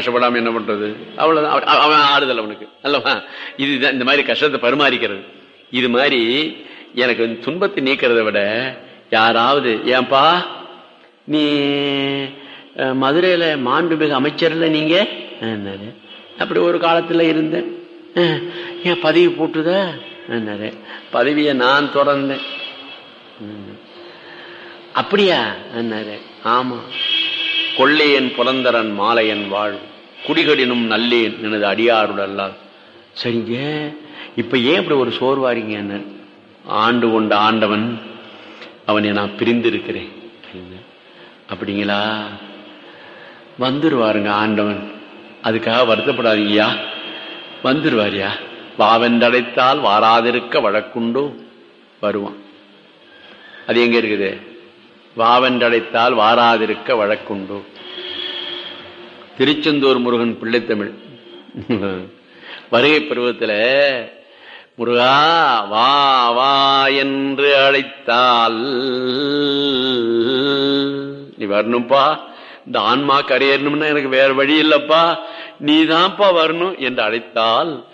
கஷ்டப்படாம என்ன பண்றது அவ்வளவுதான் அவ- அவ- அவன் ஆறுதல் அவனுக்கு அல்லவா இதுதான் இந்த மாதிரி கஷ்டத்தை பரிமாறிக்கிறது இது மாதிரி எனக்கு வந்து துன்பத்தை நீக்கிறத விட யாராவது ஏன்பா நீ அஹ், மதுரையில மாண்புமிகு அமைச்சர்ல நீங்க என்னாரு அப்படி ஒரு காலத்துல இருந்தேன் அஹ், ஏன் பதவி போட்டுத என்னாரு பதவியை நான் திறந்தேன் ம். அப்படியா என்னாரு ஆமா கொள்ளையன் புலந்தரன் மாலையன் வாழ் குடிகடினும் நல்லேன் எனது அடியாருடல்லால் சரிங்க இப்ப ஏன் இப்படி ஒரு சோர்வாரிங்க என்ன ஆண்டு கொண்ட ஆண்டவன் அவனை நான் பிரிந்திருக்கிறேன் அப்படிங்களா வந்துருவாருங்க ஆண்டவன் அதுக்காக வருத்தப்படாதீங்கய்யா வந்துருவாரியா வாவென்றடைத்தால் வாராதிருக்க வழக்குண்டோ வருவான் அது எங்க இருக்குது வாவென்றடைத்தால் வாராதிருக்க வழக்குண்டோ திருச்செந்தூர் முருகன் பிள்ளைத்தமிழ் வருகை பருவத்துல முருகா வா வா என்று அழைத்தால் நீ வரணும்பா இந்த ஆன்மா கரையேறணும்னா எனக்கு வேற வழி இல்லப்பா நீதான்ப்பா வரணும் என்று அழைத்தால்